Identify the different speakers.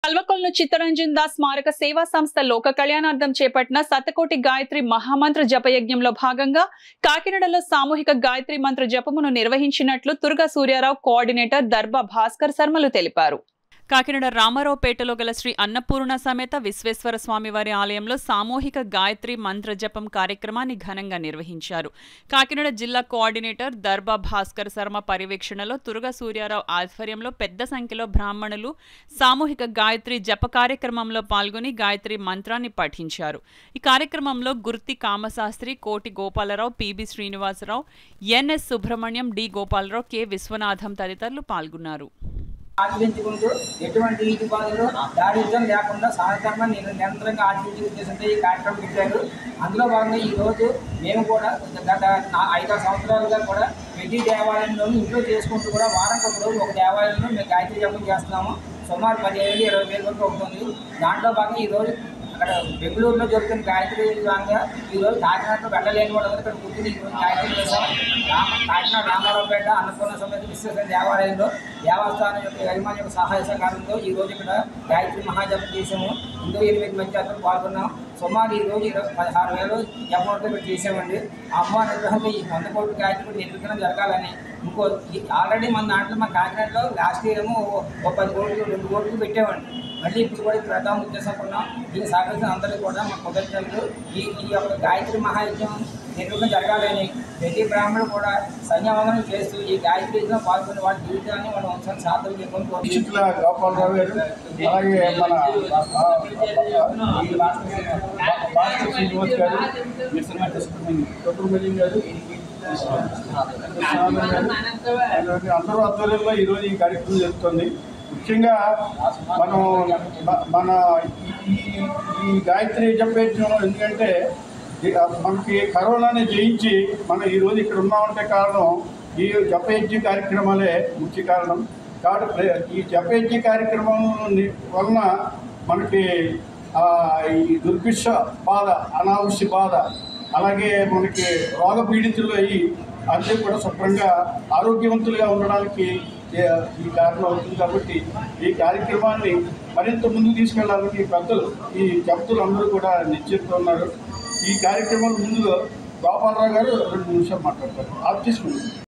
Speaker 1: కల్వకొల్లు చిత్తరంజన్ దాస్ స్మారక సేవా సంస్థ లోక కళ్యాణార్థం చేపట్టిన శతకోటి గాయత్రి మహామంత్ర జపయజ్ఞంలో భాగంగా కాకినాడలో సామూహిక గాయత్రి మంత్ర జపమును నిర్వహించినట్లు తుర్గా సూర్యారావు కోఆర్డినేటర్ దర్బా భాస్కర్ శర్మలు తెలిపారు కాకినాడ రామారావుపేటలో గల శ్రీ అన్నపూర్ణ సమేత విశ్వేశ్వర స్వామివారి ఆలయంలో సామూహిక గాయత్రి మంత్ర జపం కార్యక్రమాన్ని ఘనంగా నిర్వహించారు కాకినాడ జిల్లా కోఆర్డినేటర్ దర్బా భాస్కర్ శర్మ పర్యవేక్షణలో తురుగ సూర్యారావు ఆధ్వర్యంలో పెద్ద సంఖ్యలో బ్రాహ్మణులు సామూహిక గాయత్రి జప కార్యక్రమంలో పాల్గొని గాయత్రి మంత్రాన్ని పఠించారు ఈ కార్యక్రమంలో గుర్తి కామశాస్త్రి కోటి Gopalarao PB Srinivasarao NS Subrahmanyam D Gopalarao K Viswanatham తదితరులు పాల్గొన్నారు
Speaker 2: ఆచరించుకుంటూ ఎటువంటి నీటి బాధలు దారిద్ర్యం లేకుండా సహకరణ నేను నిరంతరంగా ఆచరించే ఉద్దేశంతో ఈ కార్యక్రమం పెట్టారు అందులో భాగంగా ఈ రోజు మేము కూడా గత నా- ఐదారు సంవత్సరాలుగా కూడా ప్రతి దేవాలయంలోనూ ఇంట్లో చేసుకుంటూ కూడా వారానికి ఒక రోజు ఒక దేవాలయంలో మేము గాయత్రి జపం చేస్తున్నాము సుమారు పదిహేను ఇరవై వేల వరకు అవుతుంది దాంట్లో భాగంగా ఈ రోజు అక్కడ బెంగళూరులో జరుగుతున్న గాయత్రి భాగంగా ఈ రోజు కాకినాడలో వెళ్ళలేని వాళ్ళు ఇక్కడ కూర్చుని ఈ రోజు గాయత్రి చేశాం రామ కాకినాడ రామారావుపేట అన్నపూర్ణ సమేత విశ్వేశ్వర దేవాలయంలో దేవస్థానం యొక్క యజమాని యొక్క సహాయ సహకారంతో ఈ రోజు ఇక్కడ గాయత్రి మహాజపం చేసాము ఇందులో ఎనిమిది మంది అందరూ పాల్గొన్నాం సుమారు ఈ రోజు ఇరవై పదహారు వేలు అమౌంట్ ఇక్కడ చేసామండి ఆ అమ్మ అనుగ్రహంతో ఈ వంద కోట్ల గాయత్రి నిర్వహణ జరగాలని ఇంకో ఈ- ఆల్రెడీ మన దాంట్లో మా కాకినాడలో లాస్ట్ ఇయర్ ఏమో ఓ- ఓ పది కోట్లు రెండు కోట్లు పెట్టామండి మళ్ళీ ఇప్పుడు కూడా ప్రధాన ఉద్దేశం ఉన్నాం దీనికి సహకరించిన అందరికీ కూడా మా కృతజ్ఞతలు ఈ ఈ యొక్క గాయత్రి మహాయజ్ఞం నిర్వహణ జరగాలని ప్రతి బ్రాహ్మణుడు కూడా సంయమనం చేస్తూ ఈ గాయత్రి యజ్ఞంలో పాల్గొని వాళ్ళ జీవితాన్ని వాళ్ళ వంశాన్ని సాధన చేయడం కోరుకుంటున్నాం.
Speaker 3: చిట్ల గోపాలరావు గారు అలాగే మన ఆ, ఈ భాస్కర్ శ్రీనివాస్ గారు చతుర్మల్లి గారు విశ్వనాథన్ గారు అలాగే అందరూ ఆధ్వర్యంలో ఈరోజు ఈ కార్యక్రమం జరుగుతుంది ముఖ్యంగా మనం మ- మన ఈ ఈ- ఈ గాయత్రి జపేయడం ఎందుకంటే ఈ- మనకి కరోనాని జయించి మనం ఈరోజు ఇక్కడ ఉన్నామంటే కారణం ఈ జపయజ్ఞ కార్యక్రమాలే ముఖ్య కారణం కాబట్టి ప్ర- ఈ జపయజ్ఞ కార్యక్రమం ని- వలన మనకి ఆ, ఈ దుర్భిక్ష బాధ అనావశ్య బాధ అలాగే మనకి రోగ పీడితులు అయ్యి అందరూ కూడా శుభ్రంగా ఆరోగ్యవంతులుగా ఉండడానికి ఏ- ఈ కారణం అవుతుంది కాబట్టి ఈ కార్యక్రమాన్ని మరింత ముందుకు తీసుకెళ్ళడానికి పెద్దలు ఈ జప్తులు అందరూ కూడా నిశ్చిత ఉన్నారు ఈ కార్యక్రమం ముందు గోపాలరావు గారు రెండు నిమిషాలు మాట్లాడతారు ఆఫ్ తీసుకుంటారు